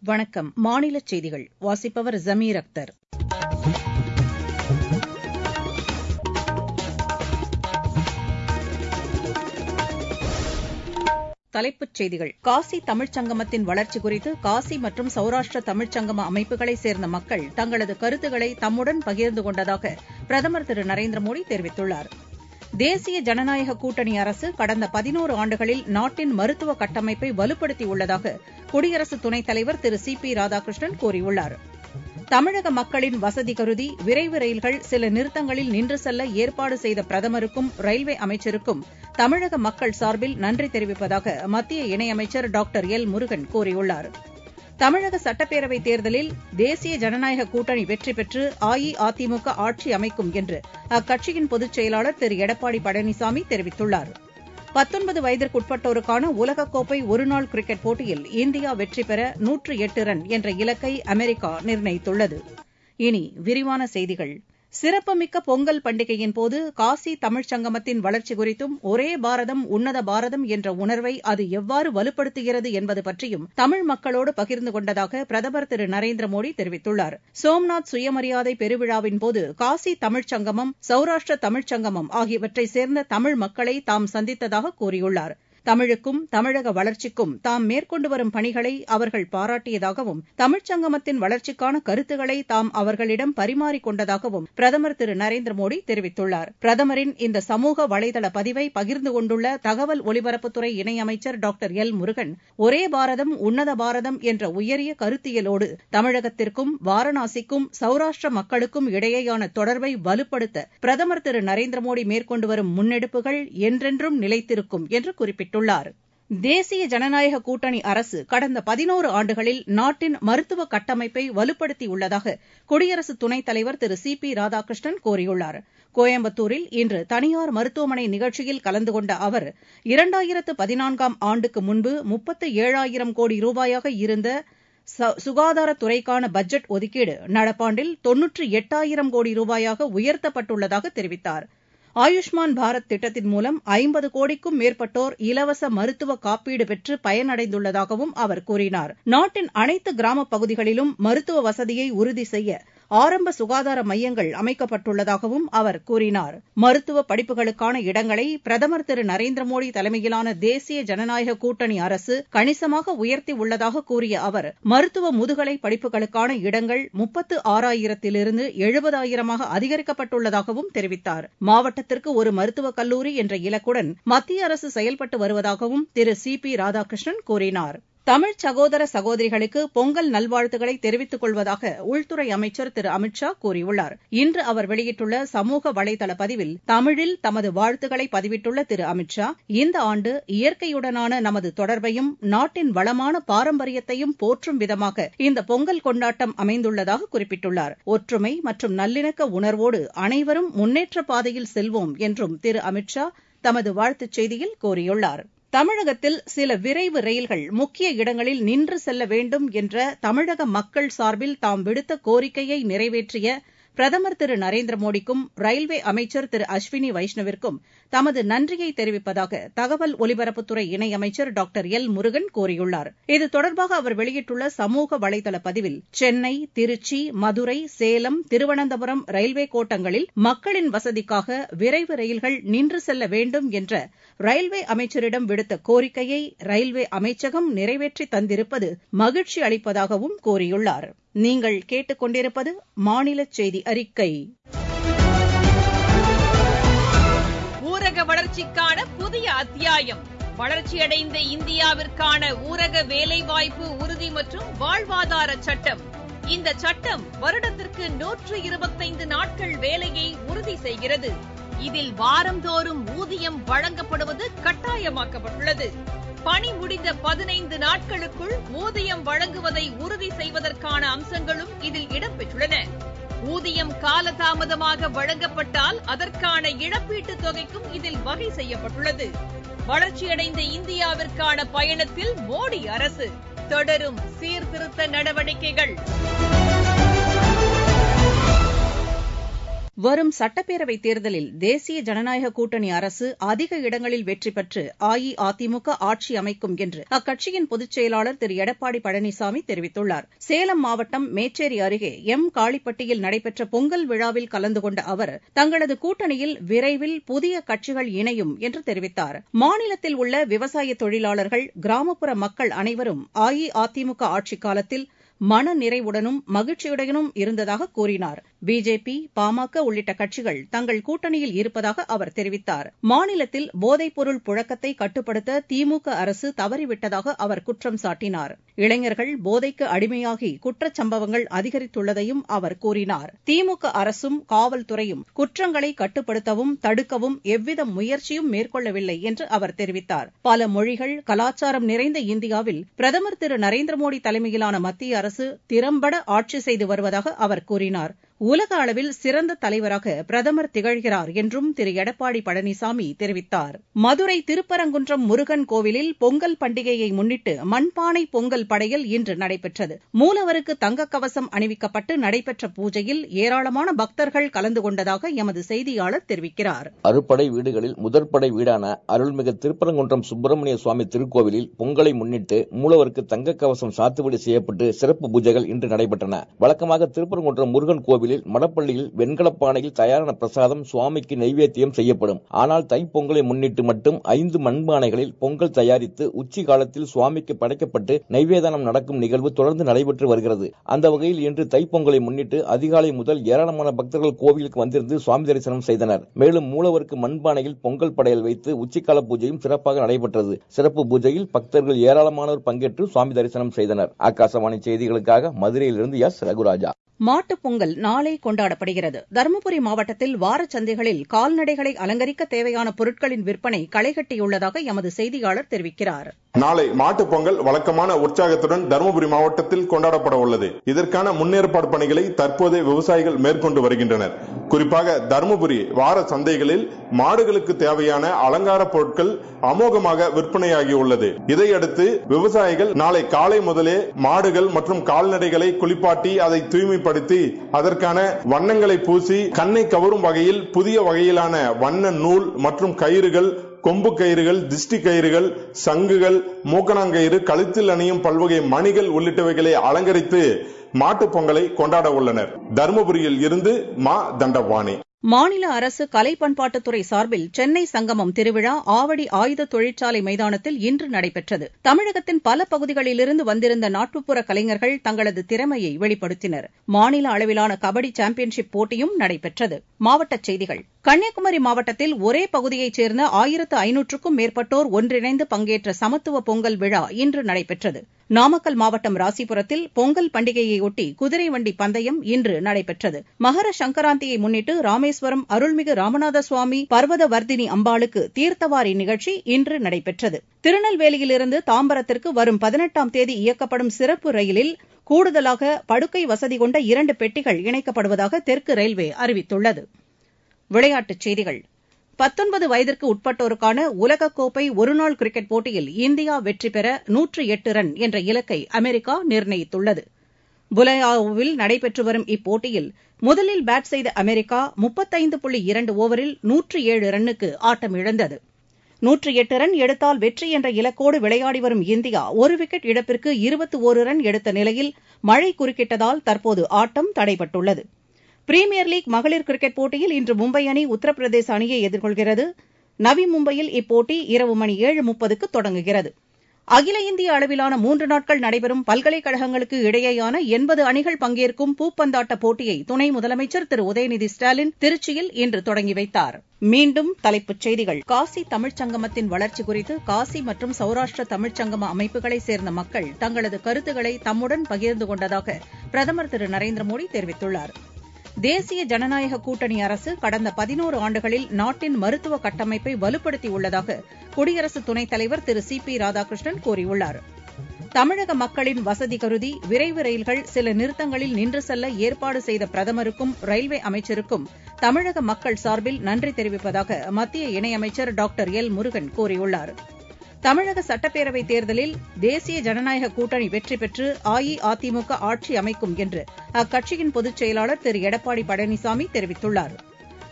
வணக்கம் மாநிலச் செய்திகள் வாசிப்பவர் ஜமீர் அக்தர் தலைப்புச் செய்திகள் காசி தமிழ்ச் சங்கமத்தின் வளர்ச்சி குறித்து காசி மற்றும் சௌராஷ்டிர தமிழ்ச் சங்கம அமைப்புகளைச் சேர்ந்த மக்கள் தங்களது கருத்துக்களை தம்முடன் பகிர்ந்து கொண்டதாக பிரதமர் திரு நரேந்திர மோடி தெரிவித்துள்ளார் தேசிய ஜனநாயக கூட்டணி அரசு கடந்த பதினோரு ஆண்டுகளில் நாட்டின் மருத்துவ கட்டமைப்பை வலுப்படுத்தியுள்ளதாக குடியரசு துணைத் தலைவர் திரு சி பி ராதாகிருஷ்ணன் கூறியுள்ளார் தமிழக மக்களின் வசதி கருதி விரைவு ரயில்கள் சில நிறுத்தங்களில் நின்று செல்ல ஏற்பாடு செய்த பிரதமருக்கும் ரயில்வே அமைச்சருக்கும் தமிழக மக்கள் சார்பில் நன்றி தெரிவிப்பதாக மத்திய இணையமைச்சர் டாக்டர் எல் முருகன் கூறியுள்ளார் தமிழக சட்டப்பேரவைத் தேர்தலில் தேசிய ஜனநாயக கூட்டணி வெற்றி பெற்று அஇஅதிமுக ஆட்சி அமைக்கும் என்று அக்கட்சியின் பொதுச் செயலாளர் திரு எடப்பாடி பழனிசாமி தெரிவித்துள்ளார் பத்தொன்பது வயதிற்குட்பட்டோருக்கான உலகக்கோப்பை ஒருநாள் கிரிக்கெட் போட்டியில் இந்தியா வெற்றி பெற நூற்று எட்டு ரன் என்ற இலக்கை அமெரிக்கா நிர்ணயித்துள்ளது இனி விரிவான செய்திகள் சிறப்புமிக்க பொங்கல் பண்டிகையின்போது காசி தமிழ்ச் சங்கமத்தின் வளர்ச்சி குறித்தும் ஒரே பாரதம் உன்னத பாரதம் என்ற உணர்வை அது எவ்வாறு வலுப்படுத்துகிறது என்பது பற்றியும் தமிழ் மக்களோடு பகிர்ந்து கொண்டதாக பிரதமர் திரு நரேந்திர மோடி தெரிவித்துள்ளார் சோம்நாத் சுயமரியாதை பெருவிழாவின்போது காசி தமிழ்ச் சங்கமம் சௌராஷ்டிர தமிழ்ச் சங்கமம் ஆகியவற்றைச் சேர்ந்த தமிழ் மக்களை தாம் சந்தித்ததாக கூறியுள்ளார் தமிழுக்கும் தமிழக வளர்ச்சிக்கும் தாம் மேற்கொண்டு வரும் பணிகளை அவர்கள் பாராட்டியதாகவும் தமிழ்ச் சங்கமத்தின் வளர்ச்சிக்கான கருத்துக்களை தாம் அவர்களிடம் பரிமாறிக் கொண்டதாகவும் பிரதமர் திரு நரேந்திர மோடி தெரிவித்துள்ளார் பிரதமரின் இந்த சமூக வலைதள பதிவை பகிர்ந்து கொண்டுள்ள தகவல் ஒலிபரப்புத்துறை இணையமைச்சர் டாக்டர் எல் முருகன் ஒரே பாரதம் உன்னத பாரதம் என்ற உயரிய கருத்தியலோடு தமிழகத்திற்கும் வாரணாசிக்கும் சௌராஷ்டிர மக்களுக்கும் இடையேயான தொடர்பை வலுப்படுத்த பிரதமர் திரு நரேந்திர மோடி மேற்கொண்டு வரும் முன்னெடுப்புகள் என்றென்றும் நிலைத்திருக்கும் என்று குறிப்பிட்டார் குறிப்பிட்டுள்ளார் தேசிய ஜனநாயக கூட்டணி அரசு கடந்த பதினோரு ஆண்டுகளில் நாட்டின் மருத்துவ கட்டமைப்பை வலுப்படுத்தியுள்ளதாக குடியரசு துணைத் தலைவர் திரு சி பி ராதாகிருஷ்ணன் கூறியுள்ளார் கோயம்புத்தூரில் இன்று தனியார் மருத்துவமனை நிகழ்ச்சியில் கலந்து கொண்ட அவர் இரண்டாயிரத்து பதினான்காம் ஆண்டுக்கு முன்பு முப்பத்து ஏழாயிரம் கோடி ரூபாயாக இருந்த சுகாதாரத்துறைக்கான பட்ஜெட் ஒதுக்கீடு நடப்பாண்டில் தொன்னூற்றி எட்டாயிரம் கோடி ரூபாயாக உயர்த்தப்பட்டுள்ளதாக தெரிவித்தார் ஆயுஷ்மான் பாரத் திட்டத்தின் மூலம் ஐம்பது கோடிக்கும் மேற்பட்டோர் இலவச மருத்துவ காப்பீடு பெற்று பயனடைந்துள்ளதாகவும் அவர் கூறினார் நாட்டின் அனைத்து கிராமப் பகுதிகளிலும் மருத்துவ வசதியை உறுதி செய்ய ஆரம்ப சுகாதார மையங்கள் அமைக்கப்பட்டுள்ளதாகவும் அவர் கூறினார் மருத்துவ படிப்புகளுக்கான இடங்களை பிரதமர் திரு நரேந்திர மோடி தலைமையிலான தேசிய ஜனநாயக கூட்டணி அரசு கணிசமாக உயர்த்தியுள்ளதாக கூறிய அவர் மருத்துவ முதுகலை படிப்புகளுக்கான இடங்கள் முப்பத்து ஆறாயிரத்திலிருந்து எழுபதாயிரமாக அதிகரிக்கப்பட்டுள்ளதாகவும் தெரிவித்தார் மாவட்டத்திற்கு ஒரு மருத்துவக் கல்லூரி என்ற இலக்குடன் மத்திய அரசு செயல்பட்டு வருவதாகவும் திரு சி பி ராதாகிருஷ்ணன் கூறினார் தமிழ் சகோதர சகோதரிகளுக்கு பொங்கல் நல்வாழ்த்துக்களை தெரிவித்துக் கொள்வதாக உள்துறை அமைச்சர் திரு அமித் ஷா கூறியுள்ளார் இன்று அவர் வெளியிட்டுள்ள சமூக வலைதள பதிவில் தமிழில் தமது வாழ்த்துக்களை பதிவிட்டுள்ள திரு அமித் ஷா இந்த ஆண்டு இயற்கையுடனான நமது தொடர்பையும் நாட்டின் வளமான பாரம்பரியத்தையும் போற்றும் விதமாக இந்த பொங்கல் கொண்டாட்டம் அமைந்துள்ளதாக குறிப்பிட்டுள்ளார் ஒற்றுமை மற்றும் நல்லிணக்க உணர்வோடு அனைவரும் முன்னேற்ற பாதையில் செல்வோம் என்றும் திரு அமித் ஷா தமது வாழ்த்துச் செய்தியில் கூறியுள்ளார் தமிழகத்தில் சில விரைவு ரயில்கள் முக்கிய இடங்களில் நின்று செல்ல வேண்டும் என்ற தமிழக மக்கள் சார்பில் தாம் விடுத்த கோரிக்கையை நிறைவேற்றிய பிரதமர் திரு நரேந்திர மோடிக்கும் ரயில்வே அமைச்சர் திரு அஸ்வினி வைஷ்ணவிற்கும் தமது நன்றியை தெரிவிப்பதாக தகவல் ஒலிபரப்புத்துறை இணையமைச்சர் டாக்டர் எல் முருகன் கூறியுள்ளார் இது தொடர்பாக அவர் வெளியிட்டுள்ள சமூக வலைதள பதிவில் சென்னை திருச்சி மதுரை சேலம் திருவனந்தபுரம் ரயில்வே கோட்டங்களில் மக்களின் வசதிக்காக விரைவு ரயில்கள் நின்று செல்ல வேண்டும் என்ற ரயில்வே அமைச்சரிடம் விடுத்த கோரிக்கையை ரயில்வே அமைச்சகம் நிறைவேற்றி தந்திருப்பது மகிழ்ச்சி அளிப்பதாகவும் கூறியுள்ளார் நீங்கள் கேட்டுக்கொண்டிருப்பது மாநில செய்தி அறிக்கை ஊரக வளர்ச்சிக்கான புதிய அத்தியாயம் வளர்ச்சியடைந்த இந்தியாவிற்கான ஊரக வேலைவாய்ப்பு உறுதி மற்றும் வாழ்வாதார சட்டம் இந்த சட்டம் வருடத்திற்கு நூற்று இருபத்தைந்து நாட்கள் வேலையை உறுதி செய்கிறது இதில் வாரந்தோறும் ஊதியம் வழங்கப்படுவது கட்டாயமாக்கப்பட்டுள்ளது பணி முடிந்த பதினைந்து நாட்களுக்குள் ஊதியம் வழங்குவதை உறுதி செய்வதற்கான அம்சங்களும் இதில் இடம்பெற்றுள்ளன ஊதியம் காலதாமதமாக வழங்கப்பட்டால் அதற்கான இழப்பீட்டுத் தொகைக்கும் இதில் வகை செய்யப்பட்டுள்ளது வளர்ச்சியடைந்த இந்தியாவிற்கான பயணத்தில் மோடி அரசு தொடரும் சீர்திருத்த நடவடிக்கைகள் வரும் சட்டப்பேரவைத் தேர்தலில் தேசிய ஜனநாயக கூட்டணி அரசு அதிக இடங்களில் வெற்றி பெற்று அஇஅதிமுக ஆட்சி அமைக்கும் என்று அக்கட்சியின் பொதுச் செயலாளர் திரு எடப்பாடி பழனிசாமி தெரிவித்துள்ளார் சேலம் மாவட்டம் மேச்சேரி அருகே எம் காளிப்பட்டியில் நடைபெற்ற பொங்கல் விழாவில் கலந்து கொண்ட அவர் தங்களது கூட்டணியில் விரைவில் புதிய கட்சிகள் இணையும் என்று தெரிவித்தார் மாநிலத்தில் உள்ள விவசாய தொழிலாளர்கள் கிராமப்புற மக்கள் அனைவரும் அஇஅதிமுக ஆட்சிக் காலத்தில் மன நிறைவுடனும் மகிழ்ச்சியுடனும் இருந்ததாக கூறினார் பிஜேபி பாமக உள்ளிட்ட கட்சிகள் தங்கள் கூட்டணியில் இருப்பதாக அவர் தெரிவித்தார் மாநிலத்தில் போதைப்பொருள் புழக்கத்தை கட்டுப்படுத்த திமுக அரசு தவறிவிட்டதாக அவர் குற்றம் சாட்டினார் இளைஞர்கள் போதைக்கு அடிமையாகி குற்றச் சம்பவங்கள் அதிகரித்துள்ளதையும் அவர் கூறினார் திமுக அரசும் காவல்துறையும் குற்றங்களை கட்டுப்படுத்தவும் தடுக்கவும் எவ்வித முயற்சியும் மேற்கொள்ளவில்லை என்று அவர் தெரிவித்தார் பல மொழிகள் கலாச்சாரம் நிறைந்த இந்தியாவில் பிரதமர் திரு நரேந்திர மோடி தலைமையிலான மத்திய அரசு திறம்பட ஆட்சி செய்து வருவதாக அவர் கூறினார் உலக அளவில் சிறந்த தலைவராக பிரதமர் திகழ்கிறார் என்றும் திரு எடப்பாடி பழனிசாமி தெரிவித்தார் மதுரை திருப்பரங்குன்றம் முருகன் கோவிலில் பொங்கல் பண்டிகையை முன்னிட்டு மண்பானை பொங்கல் படையல் இன்று நடைபெற்றது மூலவருக்கு தங்கக் கவசம் அணிவிக்கப்பட்டு நடைபெற்ற பூஜையில் ஏராளமான பக்தர்கள் கலந்து கொண்டதாக எமது செய்தியாளர் தெரிவிக்கிறார் அறுபடை வீடுகளில் முதற்படை வீடான அருள்மிகு திருப்பரங்குன்றம் சுப்பிரமணிய சுவாமி திருக்கோவிலில் பொங்கலை முன்னிட்டு மூலவருக்கு தங்கக் கவசம் சாத்துபடி செய்யப்பட்டு சிறப்பு பூஜைகள் இன்று நடைபெற்றன வழக்கமாக திருப்பரங்குன்றம் முருகன் கோவிலில் மடப்பள்ளியில் வெண்கலப் பானையில் தயாரான பிரசாதம் சுவாமிக்கு நைவேத்தியம் செய்யப்படும் ஆனால் தைப்பொங்கலை முன்னிட்டு மட்டும் ஐந்து மண்பானைகளில் பொங்கல் தயாரித்து உச்சி காலத்தில் சுவாமிக்கு படைக்கப்பட்டு நைவேதனம் நடக்கும் நிகழ்வு தொடர்ந்து நடைபெற்று வருகிறது அந்த வகையில் இன்று தைப்பொங்கலை முன்னிட்டு அதிகாலை முதல் ஏராளமான பக்தர்கள் கோவிலுக்கு வந்திருந்து சுவாமி தரிசனம் செய்தனர் மேலும் மூலவருக்கு மண்பானையில் பொங்கல் படையல் வைத்து உச்சிக்கால பூஜையும் சிறப்பாக நடைபெற்றது சிறப்பு பூஜையில் பக்தர்கள் ஏராளமானோர் பங்கேற்று சுவாமி தரிசனம் செய்தனர் ஆகாசவாணி செய்திகளுக்காக மதுரையிலிருந்து எஸ் ரகுராஜா மாட்டுப் பொங்கல் நாளை கொண்டாடப்படுகிறது தருமபுரி மாவட்டத்தில் வாரச் சந்தைகளில் கால்நடைகளை அலங்கரிக்க தேவையான பொருட்களின் விற்பனை களைகட்டியுள்ளதாக எமது செய்தியாளர் தெரிவிக்கிறார் நாளை மாட்டுப் பொங்கல் வழக்கமான உற்சாகத்துடன் தருமபுரி மாவட்டத்தில் கொண்டாடப்பட உள்ளது இதற்கான முன்னேற்பாடு பணிகளை தற்போதே விவசாயிகள் மேற்கொண்டு வருகின்றனர் குறிப்பாக தருமபுரி வார சந்தைகளில் மாடுகளுக்கு தேவையான அலங்கார பொருட்கள் அமோகமாக விற்பனையாகியுள்ளது இதையடுத்து விவசாயிகள் நாளை காலை முதலே மாடுகள் மற்றும் கால்நடைகளை குளிப்பாட்டி அதை தூய்மைப்படுத்தி அதற்கான வண்ணங்களை பூசி கண்ணை கவரும் வகையில் புதிய வகையிலான வண்ண நூல் மற்றும் கயிறுகள் கொம்பு கயிறுகள் திஷ்டி கயிறுகள் சங்குகள் மூக்கணாங்கயிறு கழுத்தில் அணியும் பல்வகை மணிகள் உள்ளிட்டவைகளை அலங்கரித்து மாட்டுப் பொங்கலை கொண்டாட உள்ளனர் தருமபுரியில் இருந்து மா தண்டபாணி மாநில அரசு கலை பண்பாட்டுத்துறை சார்பில் சென்னை சங்கமம் திருவிழா ஆவடி ஆயுத தொழிற்சாலை மைதானத்தில் இன்று நடைபெற்றது தமிழகத்தின் பல பகுதிகளிலிருந்து வந்திருந்த நாட்டுப்புற கலைஞர்கள் தங்களது திறமையை வெளிப்படுத்தினர் மாநில அளவிலான கபடி சாம்பியன்ஷிப் போட்டியும் நடைபெற்றது மாவட்டச் செய்திகள் கன்னியாகுமரி மாவட்டத்தில் ஒரே பகுதியைச் சேர்ந்த ஆயிரத்து ஐநூற்றுக்கும் மேற்பட்டோர் ஒன்றிணைந்து பங்கேற்ற சமத்துவ பொங்கல் விழா இன்று நடைபெற்றது நாமக்கல் மாவட்டம் ராசிபுரத்தில் பொங்கல் பண்டிகையையொட்டி குதிரை வண்டி பந்தயம் இன்று நடைபெற்றது மகர சங்கராந்தியை முன்னிட்டு ராமேஸ்வரம் அருள்மிகு ராமநாத சுவாமி பர்வத வர்தினி அம்பாளுக்கு தீர்த்தவாரி நிகழ்ச்சி இன்று நடைபெற்றது திருநெல்வேலியிலிருந்து தாம்பரத்திற்கு வரும் பதினெட்டாம் தேதி இயக்கப்படும் சிறப்பு ரயிலில் கூடுதலாக படுக்கை வசதி கொண்ட இரண்டு பெட்டிகள் இணைக்கப்படுவதாக தெற்கு ரயில்வே அறிவித்துள்ளது விளையாட்டுச் செய்திகள் பத்தொன்பது வயதிற்கு உட்பட்டோருக்கான உலகக்கோப்பை ஒருநாள் கிரிக்கெட் போட்டியில் இந்தியா வெற்றி பெற நூற்று எட்டு ரன் என்ற இலக்கை அமெரிக்கா நிர்ணயித்துள்ளது புலயாவோவில் நடைபெற்று வரும் இப்போட்டியில் முதலில் பேட் செய்த அமெரிக்கா முப்பத்தைந்து புள்ளி இரண்டு ஓவரில் நூற்று ஏழு ரன்னுக்கு ஆட்டமிழந்தது நூற்று எட்டு ரன் எடுத்தால் வெற்றி என்ற இலக்கோடு விளையாடி வரும் இந்தியா ஒரு விக்கெட் இழப்பிற்கு இருபத்து ஒரு ரன் எடுத்த நிலையில் மழை குறுக்கிட்டதால் தற்போது ஆட்டம் தடைபட்டுள்ளது பிரீமியர் லீக் மகளிர் கிரிக்கெட் போட்டியில் இன்று மும்பை அணி உத்தரப்பிரதேச அணியை எதிர்கொள்கிறது நவி மும்பையில் இப்போட்டி இரவு மணி ஏழு முப்பதுக்கு தொடங்குகிறது அகில இந்திய அளவிலான மூன்று நாட்கள் நடைபெறும் பல்கலைக்கழகங்களுக்கு இடையேயான எண்பது அணிகள் பங்கேற்கும் பூப்பந்தாட்ட போட்டியை துணை முதலமைச்சர் திரு உதயநிதி ஸ்டாலின் திருச்சியில் இன்று தொடங்கி வைத்தார் மீண்டும் தலைப்புச் செய்திகள் காசி தமிழ்ச் சங்கமத்தின் வளர்ச்சி குறித்து காசி மற்றும் சௌராஷ்டிர தமிழ்ச் சங்கம அமைப்புகளைச் சேர்ந்த மக்கள் தங்களது கருத்துக்களை தம்முடன் பகிர்ந்து கொண்டதாக பிரதமர் திரு நரேந்திர மோடி தெரிவித்துள்ளார் தேசிய ஜனநாயக கூட்டணி அரசு கடந்த பதினோரு ஆண்டுகளில் நாட்டின் மருத்துவ கட்டமைப்பை வலுப்படுத்தியுள்ளதாக குடியரசு துணைத் தலைவர் திரு சி பி ராதாகிருஷ்ணன் கூறியுள்ளார் தமிழக மக்களின் வசதி கருதி விரைவு ரயில்கள் சில நிறுத்தங்களில் நின்று செல்ல ஏற்பாடு செய்த பிரதமருக்கும் ரயில்வே அமைச்சருக்கும் தமிழக மக்கள் சார்பில் நன்றி தெரிவிப்பதாக மத்திய இணையமைச்சர் டாக்டர் எல் முருகன் கூறியுள்ளார் தமிழக சட்டப்பேரவைத் தேர்தலில் தேசிய ஜனநாயக கூட்டணி வெற்றி பெற்று அஇஅதிமுக ஆட்சி அமைக்கும் என்று அக்கட்சியின் பொதுச் செயலாளர் திரு எடப்பாடி பழனிசாமி தெரிவித்துள்ளாா்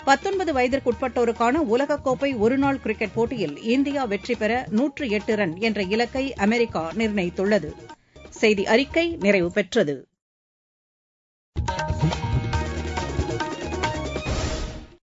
பத்தொன்பது வயதிற்குட்பட்டோருக்கான உலகக்கோப்பை ஒருநாள் கிரிக்கெட் போட்டியில் இந்தியா வெற்றி பெற நூற்று எட்டு ரன் என்ற இலக்கை அமெரிக்கா நிர்ணயித்துள்ளது செய்தி அறிக்கை நிறைவு பெற்றது